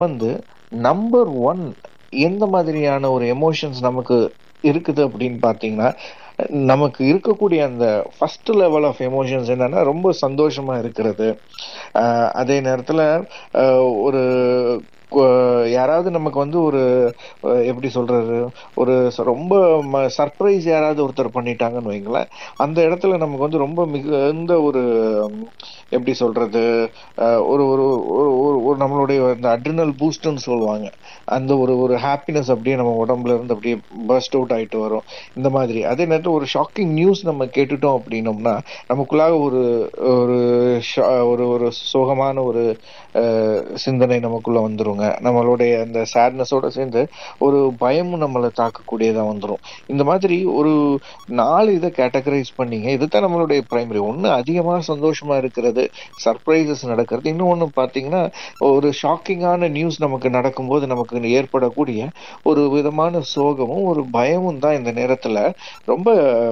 வந்து number one எந்த மாதிரியான ஒரு எமோஷன்ஸ் நமக்கு இருக்குது அப்படின்னு பார்த்தீங்கன்னா நமக்கு இருக்கக்கூடிய அந்த ஃபர்ஸ்ட் லெவல் ஆஃப் எமோஷன்ஸ் என்னன்னா ரொம்ப சந்தோஷமா இருக்கிறது ஆஹ் அதே நேரத்துல ஆஹ் ஒரு கு- யாராவது நமக்கு வந்து ஒரு அஹ் எப்படி சொல்றது ஒரு ச- ரொம்ப சர்ப்ரைஸ் யாராவது ஒருத்தர் பண்ணிட்டாங்கன்னு வைங்களேன் அந்த இடத்துல நமக்கு வந்து ரொம்ப மிகுந்த ஒரு உம், எப்படி சொல்றது அஹ் ஒரு ஒரு ஒரு- ஒரு ஒரு நம்மளுடைய அந்த அட்ரினல் பூஸ்ட்னு சொல்லுவாங்க அந்த ஒரு ஒரு ஹாப்பினஸ் அப்படியே நம்ம உடம்புல இருந்து அப்படியே பர்ஸ்ட் அவுட் ஆயிட்டு வரும் இந்த மாதிரி அதே நேரத்தில் ஒரு ஷாக்கிங் நியூஸ் நம்ம கேட்டுட்டோம் அப்படின்னோம்னா நமக்குள்ளாக ஒரு ஒரு ஷா- ஒரு ஒரு சோகமான ஒரு அஹ், சிந்தனை நமக்குள்ள வந்துருங்க நம்மளுடைய அந்த சேட்னஸோட சேர்ந்து ஒரு பயமும் நம்மளை தாக்கக்கூடியதா வந்துரும் இந்த மாதிரி ஒரு நாலு இதை கேட்டகரைஸ் பண்ணீங்க இதுதான் நம்மளுடைய பிரைமரி ஒண்ணு அதிகமா சந்தோஷமா இருக்கிறது சர்ப்ரைசஸ் நடக்கிறது இன்னொன்னு பாத்தீங்கன்னா ஒரு ஷாக்கிங்கான நியூஸ் நமக்கு நடக்கும்போது நமக்கு ஏற்படக்கூடிய ஒரு விதமான சோகமும் ஒரு பயமும் தான் இந்த நேரத்துல ரொம்ப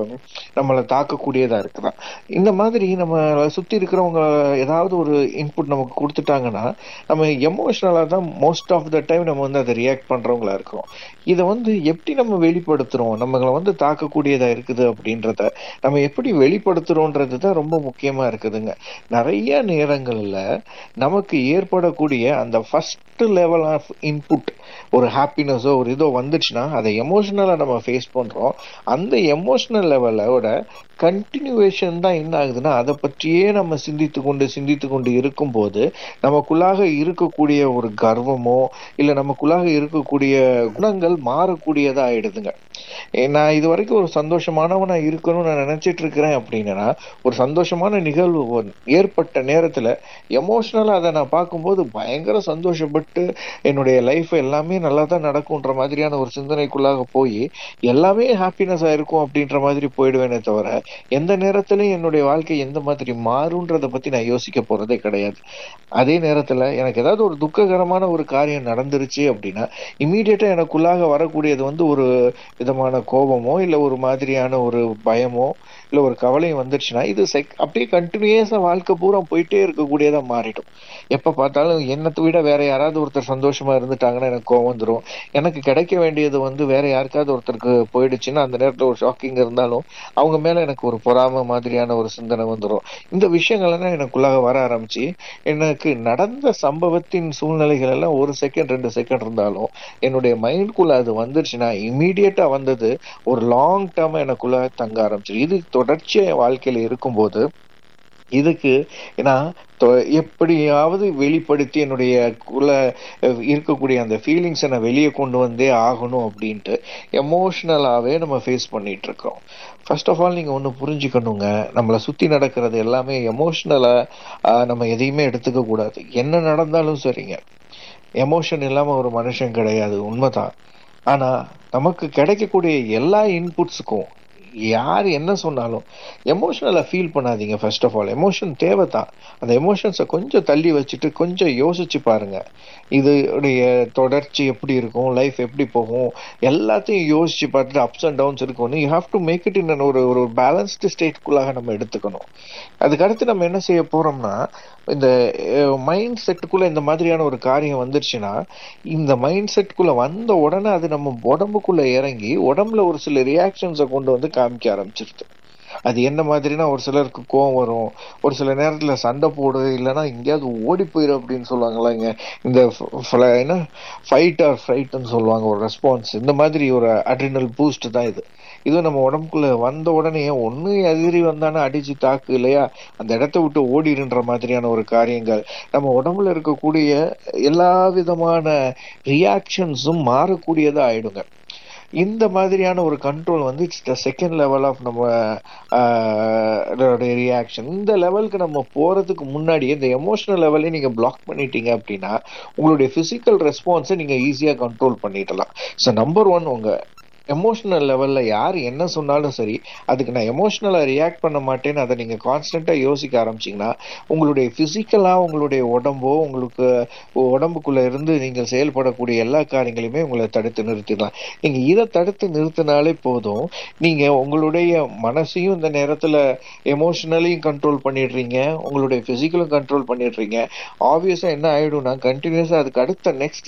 நம்மளை தாக்கக்கூடியதா இருக்குதான் இந்த மாதிரி நம்ம சுத்தி இருக்கிறவங்க ஏதாவது ஒரு இன்புட் நமக்கு கொடுத்துட்டாங்கன்னா நம்ம எமோஷனலா தான் மோஸ்ட் ஆஃப் த டைம் நம்ம வந்து அதை ரியாக்ட் பண்றவங்களா இருக்கிறோம் இதை வந்து எப்படி நம்ம வெளிப்படுத்துறோம் நம்மளை வந்து தாக்கக்கூடியதா இருக்குது அப்படின்றத நம்ம எப்படி வெளிப்படுத்துறோன்றது தான் ரொம்ப முக்கியமா இருக்குதுங்க நிறைய நேரங்கள்ல நமக்கு ஏற்படக்கூடிய அந்த ஃபர்ஸ்ட் லெவல் ஆஃப் இன்புட் ஒரு ஹாப்பினஸோ ஒரு இதோ வந்துச்சுன்னா அதை எமோஷனலா நம்ம ஃபேஸ் பண்றோம் அந்த எமோஷனல் லெவலோட கண்டினியூவேஷன் தான் என்ன ஆகுதுன்னா அதை பற்றியே நம்ம சிந்தித்து கொண்டு சிந்தித்து கொண்டு இருக்கும்போது நமக்குள்ளாக இருக்கக்கூடிய ஒரு கர்வமோ இல்ல நமக்குள்ளாக இருக்கக்கூடிய குணங்கள் மாறக்கூடியதா ஆயிடுதுங்க ஏ, நான் இது வரைக்கும் ஒரு சந்தோஷமானவனா இருக்கணும்னு நான் நினைச்சிட்டு இருக்கிறேன் அப்படின்னா ஒரு சந்தோஷமான நிகழ்வு ஒன்- ஏற்பட்ட நேரத்துல எமோஷனலா அதை நான் பார்க்கும்போது பயங்கர சந்தோஷப்பட்டு என்னுடைய லைஃப் எல்லாமே நல்லா தான் நடக்கும்ன்ற மாதிரியான ஒரு சிந்தனைக்குள்ளாக போய் எல்லாமே ஹாப்பினஸா இருக்கும் அப்படின்ற மாதிரி போயிடுவேனே தவிர எந்த நேரத்திலையும் என்னுடைய வாழ்க்கை எந்த மாதிரி மாறுன்றத பத்தி நான் யோசிக்க போறதே கிடையாது அதே நேரத்துல எனக்கு ஏதாவது ஒரு துக்ககரமான ஒரு காரியம் நடந்துருச்சு அப்படின்னா இமீடியட்டா எனக்குள்ளாக வரக்கூடியது வந்து ஒரு விதமான கோபமோ இல்ல ஒரு மாதிரியான ஒரு பயமோ இல்ல ஒரு கவலையும் வந்துருச்சுன்னா இது செக் அப்படியே கண்டினியூஸா வாழ்க்கை பூரா போயிட்டே இருக்கக்கூடியதா மாறிடும் எப்ப பார்த்தாலும் என்னத்தை விட வேற யாராவது ஒருத்தர் சந்தோஷமா இருந்துட்டாங்கன்னா எனக்கு கோவம் வந்துரும் எனக்கு கிடைக்க வேண்டியது வந்து வேற யாருக்காவது ஒருத்தருக்கு போயிடுச்சுன்னா அந்த நேரத்துல ஒரு ஷாக்கிங் இருந்தாலும் அவங்க மேல எனக்கு ஒரு பொறாமை மாதிரியான ஒரு சிந்தனை வந்துரும் இந்த விஷயங்கள் எல்லாம் எனக்குள்ளாக வர ஆரம்பிச்சு எனக்கு நடந்த சம்பவத்தின் சூழ்நிலைகள் எல்லாம் ஒரு செகண்ட் ரெண்டு செகண்ட் இருந்தாலும் என்னுடைய மைண்ட்குள்ள அது வந்துருச்சுன்னா இம்மீடியட்டா வந்தது ஒரு லாங் டேர்ம் எனக்குள்ள தங்க ஆரம்பிச்சிரு இது தொடர்ச்சியா என் வாழ்க்கையில இருக்கும்போது இதுக்கு நான் தொ- எப்படியாவது வெளிப்படுத்தி என்னுடைய குள்ள அஹ், இருக்கக்கூடிய அந்த ஃபீலிங்ஸை நான் வெளியே கொண்டு வந்தே ஆகணும் அப்படின்ட்டு எமோஷ்னலாவே நம்ம ஃபேஸ் பண்ணிட்டு இருக்கோம் ஃபர்ஸ்ட் ஆஃப் ஆல் நீங்க ஒண்ணு புரிஞ்சுக்கணுங்க நம்மளை சுத்தி நடக்கிறது எல்லாமே எமோஷ்னலா நம்ம எதையுமே எடுத்துக்க கூடாது என்ன நடந்தாலும் சரிங்க எமோஷன் இல்லாம ஒரு மனுஷன் கிடையாது உண்மைதான் ஆனா நமக்கு கிடைக்கக்கூடிய எல்லா இன்புட்ஸுக்கும் யார் என்ன சொன்னாலும் எமோஷனலா ஃபீல் பண்ணாதீங்க ஃபர்ஸ்ட் ஆஃப் ஆல் எமோஷன் தேவைதான் அந்த எமோஷன்ஸை கொஞ்சம் தள்ளி வச்சுட்டு கொஞ்சம் யோசிச்சு பாருங்க இதுடைய தொடர்ச்சி எப்படி இருக்கும் லைஃப் எப்படி போகும் எல்லாத்தையும் யோசிச்சு பார்த்துட்டு அப்ஸ் அண்ட் டவுன்ஸ் இருக்கும் you have to make it in ஒரு ஒரு பேலன்ஸ்டு ஸ்டேட்குள்ளாக நம்ம எடுத்துக்கணும் அதுக்கு அடுத்து நம்ம என்ன செய்ய போறோம்னா இந்த மைண்ட் செட்டுக்குள்ள இந்த மாதிரியான ஒரு காரியம் வந்துருச்சுன்னா இந்த மைண்ட் செட்டுக்குள்ள வந்த உடனே அது நம்ம உடம்புக்குள்ள இறங்கி உடம்புல ஒரு சில ரியாக்ஷன்ஸை கொண்டு வந்து காமிக்க ஆரம்பிச்சிருது அது என்ன மாதிரினா ஒரு சிலருக்கு கோவம் வரும் ஒரு சில நேரத்துல சண்டை போடு இல்லைன்னா எங்கேயாவது ஓடி போயிரு அப்படின்னு சொல்லுவாங்களா இங்க இந்த ஃப- ஃப- என்ன ஃபைட் ஆர் ஃப்ரைட்னு சொல்லுவாங்க ஒரு ரெஸ்பான்ஸ் இந்த மாதிரி ஒரு அட்ரினல் பூஸ்ட் தான் இது இது நம்ம உடம்புக்குள்ள வந்த உடனே ஒண்ணு எதிரி வந்தானே அடிச்சு தாக்கு இல்லையா அந்த இடத்த விட்டு ஓடிடுன்ற மாதிரியான ஒரு காரியங்கள் நம்ம உடம்புல இருக்கக்கூடிய எல்லா விதமான ரியாக்ஷன்ஸும் மாறக்கூடியதா ஆயிடுங்க இந்த மாதிரியான ஒரு கண்ட்ரோல் வந்து it's the second level of நம்ம ரியாக்ஷன் இந்த லெவலுக்கு நம்ம போறதுக்கு முன்னாடி இந்த எமோஷனல் லெவலே நீங்க பிளாக் பண்ணிட்டீங்க அப்படின்னா உங்களுடைய பிசிக்கல் ரெஸ்பான்ஸை நீங்க ஈஸியா கண்ட்ரோல் பண்ணிடலாம் ஸோ நம்பர் ஒன் உங்க எமோஷனல் லெவல்ல யார் என்ன சொன்னாலும் சரி அதுக்கு நான் எமோஷனலா ரியாக்ட் பண்ண மாட்டேன்னு அதை நீங்க கான்ஸ்டன்டா யோசிக்க ஆரம்பிச்சீங்கன்னா உங்களுடைய பிசிக்கலா உங்களுடைய உடம்போ உங்களுக்கு உடம்புக்குள்ள இருந்து நீங்கள் செயல்படக்கூடிய எல்லா காரியங்களையுமே உங்களை தடுத்து நிறுத்திடலாம் நீங்க இதை தடுத்து நிறுத்தினாலே போதும் நீங்க உங்களுடைய மனசையும் இந்த நேரத்துல எமோஷனலையும் கண்ட்ரோல் பண்ணிடுறீங்க உங்களுடைய பிசிக்கலும் கண்ட்ரோல் பண்ணிடுறீங்க ஆப்வியஸா என்ன ஆயிடும்னா கண்டினியூஸா அதுக்கு அடுத்த நெக்ஸ்ட்